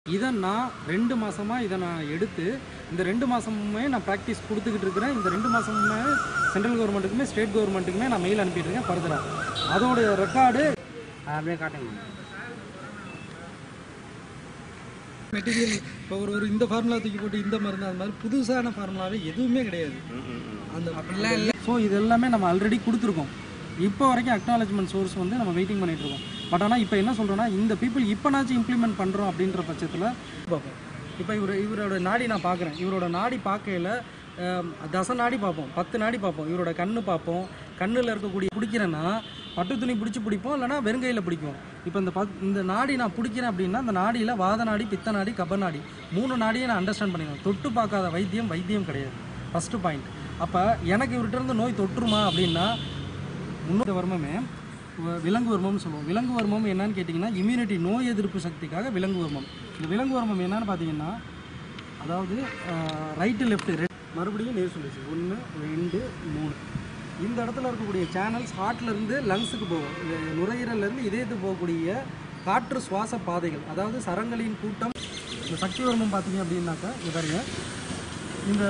இதை நான் ரெண்டு மாசமா இதை நான் எடுத்து இந்த ரெண்டு மாசமுமே நான் ப்ராக்டிஸ் கொடுத்துக்கிட்டு இருக்கிறேன் இந்த ரெண்டு மாசமுமே சென்ட்ரல் கவர்மெண்ட்டுக்குமே ஸ்டேட் கவர்மெண்ட்டுக்குமே நான் மெயில் அனுப்பிட்டு இருக்கேன் ஃபர்தரா அதோட ரெக்கார்டு அப்படியே காட்டுங்க மெட்டீரியல் இப்போ ஒரு ஒரு இந்த ஃபார்முலா தூக்கி போட்டு இந்த மருந்து அது மாதிரி புதுசான ஃபார்முலாவே எதுவுமே கிடையாது அந்த அப்படிலாம் இல்லை ஸோ இது எல்லாமே நம்ம ஆல்ரெடி கொடுத்துருக்கோம் இப்போ வரைக்கும் அக்னாலஜ்மெண்ட் சோர்ஸ் வந்து நம்ம வெயிட்டிங் பண்ணிட்டு இருக்கோம் பட் ஆனால் இப்போ என்ன சொல்கிறோன்னா இந்த பீப்புள் இப்போனாச்சும் இம்ப்ளிமெண்ட் பண்ணுறோம் அப்படின்ற பட்சத்தில் பார்ப்போம் இப்போ இவர் இவரோட நாடி நான் பார்க்குறேன் இவரோட நாடி பார்க்கையில் அஹ், தச நாடி பார்ப்போம் பத்து நாடி பார்ப்போம் இவரோட கண்ணு பார்ப்போம் கண்ணில் இருக்கக்கூடிய பிடிக்கிறேன்னா பட்டு துணி பிடிச்சி பிடிப்போம் இல்லைனா வெறுங்கையில் பிடிக்கும் இப்போ இந்த பத் இந்த நாடி நான் பிடிக்கிறேன் அப்படின்னா அந்த நாடியில் வாத நாடி பித்த நாடி கப நாடி மூணு நாடியை நான் அண்டர்ஸ்டாண்ட் பண்ணிக்கணும் தொட்டு பார்க்காத வைத்தியம் வைத்தியம் கிடையாது ஃபஸ்ட்டு பாயிண்ட் அப்போ எனக்கு இவர்கிட்ட இருந்து நோய் தொற்றுமா அப்படின்னா முன்னோட்ட வர்மமே வ- விலங்கு வர்மம்னு சொல்லுவோம் விலங்கு வர்மம் என்னன்னு கேட்டிங்கன்னா இம்யூனிட்டி நோய் எதிர்ப்பு சக்திக்காக விலங்கு வர்மம் இந்த விலங்கு வர்மம் என்னன்னு பார்த்தீங்கன்னா அதாவது ரைட்டு லெஃப்ட் ரெட் மறுபடியும் நேர் சொல்லிச்சு ஒன்று ரெண்டு மூணு இந்த இடத்துல இருக்கக்கூடிய சேனல்ஸ் ஹார்ட்லேருந்து லங்ஸுக்கு போகும் இந்த நுரையீரல்லேருந்து இதயத்துக்கு போகக்கூடிய காற்று சுவாச பாதைகள் அதாவது சரங்களின் கூட்டம் இந்த சக்தி வர்மம் பார்த்தீங்க அப்படின்னாக்கா இங்க பாருங்க இந்த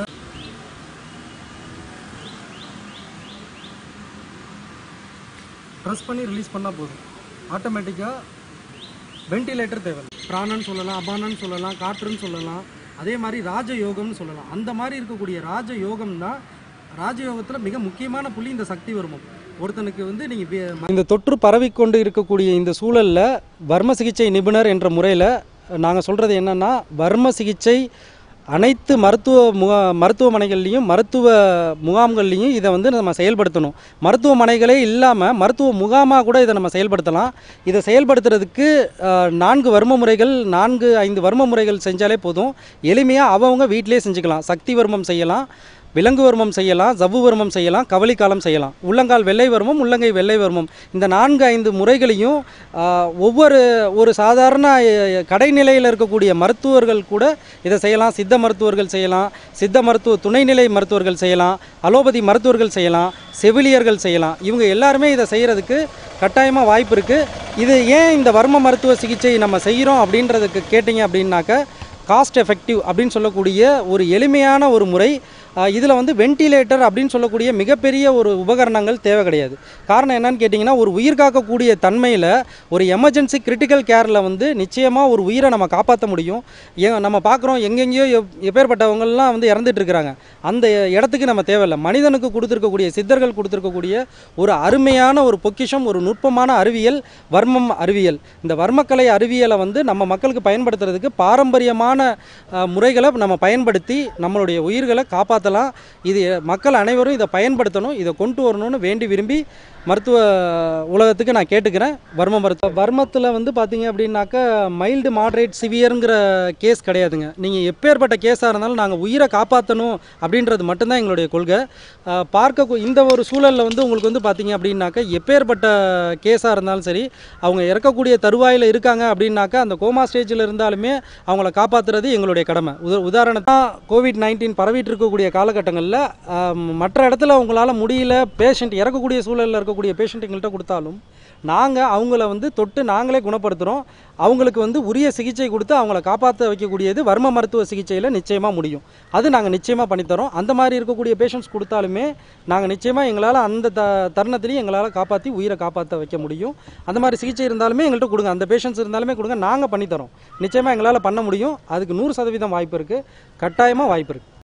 ப்ரெஸ் பண்ணி ரிலீஸ் பண்ணால் போதும் ஆட்டோமேட்டிக்காக வென்டிலேட்டர் தேவை பிராணன்னு சொல்லலாம் அபானன்னு சொல்லலாம் காற்றுன்னு சொல்லலாம் அதே மாதிரி ராஜயோகம்னு சொல்லலாம் அந்த மாதிரி இருக்கக்கூடிய ராஜயோகம் தான் ராஜயோகத்தில் மிக முக்கியமான புள்ளி இந்த சக்தி வர்மம் ஒருத்தனுக்கு வந்து நீங்கள் இந்த தொற்று பரவிக்கொண்டு இருக்கக்கூடிய இந்த சூழலில் வர்ம சிகிச்சை நிபுணர் என்ற முறையில் நாங்கள் சொல்கிறது என்னென்னா வர்ம சிகிச்சை அனைத்து மருத்துவ முகா மருத்துவமனைகள்லையும் மருத்துவ முகாம்கள்லையும் இதை வந்து நம்ம செயல்படுத்தணும் மருத்துவமனைகளே இல்லாமல் மருத்துவ முகாமாக கூட இதை நம்ம செயல்படுத்தலாம் இதை செயல்படுத்துறதுக்கு அஹ், நான்கு வர்ம முறைகள் நான்கு ஐந்து வர்ம முறைகள் செஞ்சாலே போதும் எளிமையாக அவங்கவுங்க வீட்டிலே செஞ்சுக்கலாம் சக்தி வர்மம் செய்யலாம் விலங்கு வர்மம் செய்யலாம் ஜவ்வு வர்மம் செய்யலாம் கவலி காலம் செய்யலாம் உள்ளங்கால் வெள்ளை வர்மம் உள்ளங்கை வெள்ளை வர்மம் இந்த நான்கு ஐந்து முறைகளையும் ஆஹ், ஒவ்வொரு ஒரு சாதாரண அஹ், கடைநிலையில் இருக்கக்கூடிய மருத்துவர்கள் கூட இதை செய்யலாம் சித்த மருத்துவர்கள் செய்யலாம் சித்த மருத்துவ துணைநிலை மருத்துவர்கள் செய்யலாம் அலோபதி மருத்துவர்கள் செய்யலாம் செவிலியர்கள் செய்யலாம் இவங்க எல்லாருமே இதை செய்கிறதுக்கு கட்டாயமாக வாய்ப்பு இருக்குது இது ஏன் இந்த வர்ம மருத்துவ சிகிச்சை நம்ம செய்கிறோம் அப்படின்றதுக்கு கேட்டிங்க அப்படின்னாக்க காஸ்ட் எஃபெக்டிவ் அப்படின்னு சொல்லக்கூடிய ஒரு எளிமையான ஒரு முறை இதில் வந்து வென்டிலேட்டர் அப்படின்னு சொல்லக்கூடிய மிகப்பெரிய ஒரு உபகரணங்கள் தேவை கிடையாது காரணம் என்னன்னு கேட்டிங்கன்னா ஒரு உயிர் காக்கக்கூடிய தன்மையில் ஒரு எமர்ஜென்சி கிரிட்டிக்கல் கேரில் வந்து நிச்சயமாக ஒரு உயிரை நம்ம காப்பாற்ற முடியும் ஏன் நம்ம பார்க்குறோம் எங்கெங்கேயோ எப் எப்பேற்பட்டவங்கள்லாம் வந்து இறந்துட்டு இருக்கிறாங்க அந்த இடத்துக்கு நம்ம தேவையில்லை மனிதனுக்கு கொடுத்துருக்கக்கூடிய சித்தர்கள் கொடுத்துருக்கக்கூடிய ஒரு அருமையான ஒரு பொக்கிஷம் ஒரு நுட்பமான அறிவியல் வர்மம் அறிவியல் இந்த வர்மக்கலை அறிவியலை வந்து நம்ம மக்களுக்கு பயன்படுத்துறதுக்கு பாரம்பரியமான அஹ், முறைகளை நம்ம பயன்படுத்தி நம்மளுடைய உயிர்களை காப்பாற்றலாம் இது மக்கள் அனைவரும் இதை பயன்படுத்தணும் இதை கொண்டு வரணும்னு வேண்டி விரும்பி மருத்துவ உலகத்துக்கு நான் கேட்டுக்கிறேன் வர்ம மருத்துவ வர்மத்தில் வந்து பார்த்தீங்க அப்படின்னாக்கா மைல்டு மாட்ரேட் சிவியருங்கிற கேஸ் கிடையாதுங்க நீங்கள் எப்பேற்பட்ட கேஸாக இருந்தாலும் நாங்கள் உயிரை காப்பாற்றணும் அப்படின்றது மட்டும்தான் எங்களுடைய கொள்கை அஹ், பார்க்க கு- இந்த ஒரு சூழலில் வந்து உங்களுக்கு வந்து பார்த்தீங்க அப்படின்னாக்கா எப்பேற்பட்ட கேஸாக இருந்தாலும் சரி அவங்க இறக்கக்கூடிய தருவாயில் இருக்காங்க அப்படின்னாக்கா அந்த கோமா ஸ்டேஜில் இருந்தாலுமே அவங்கள காப்பாற்றுறது எங்களுடைய கடமை உத உதாரணத்தா கோவிட் நைன்டீன் பரவிட்டு இருக்கக்கூடிய காலகட்டங்களில் மற்ற இடத்துல உங்களால் முடியல பேஷண்ட் இறக்கக்கூடிய சூழலில் இருக்கக்கூடிய பேஷண்ட் எங்கள்கிட்ட கொடுத்தாலும் நாங்கள் அவங்கள வந்து தொட்டு நாங்களே குணப்படுத்துகிறோம் அவங்களுக்கு வந்து உரிய சிகிச்சை கொடுத்து அவங்கள காப்பாற்ற வைக்கக்கூடியது வர்ம மருத்துவ சிகிச்சையில் நிச்சயமாக முடியும் அது நாங்கள் நிச்சயமாக பண்ணித்தரோம் அந்த மாதிரி இருக்கக்கூடிய பேஷண்ட்ஸ் கொடுத்தாலுமே நாங்கள் நிச்சயமாக எங்களால் அந்த த தருணத்திலையும் எங்களால் காப்பாற்றி உயிரை காப்பாற்ற வைக்க முடியும் அந்த மாதிரி சிகிச்சை இருந்தாலுமே எங்கள்கிட்ட கொடுங்க அந்த பேஷண்ட்ஸ் இருந்தாலுமே கொடுங்க நாங்கள் பண்ணித்தரோம் நிச்சயமாக எங்களால் பண்ண முடியும் அதுக்கு நூறு சதவீதம் வாய்ப்பு இருக்குது கட்டாயமாக வாய்ப்பு இருக்குது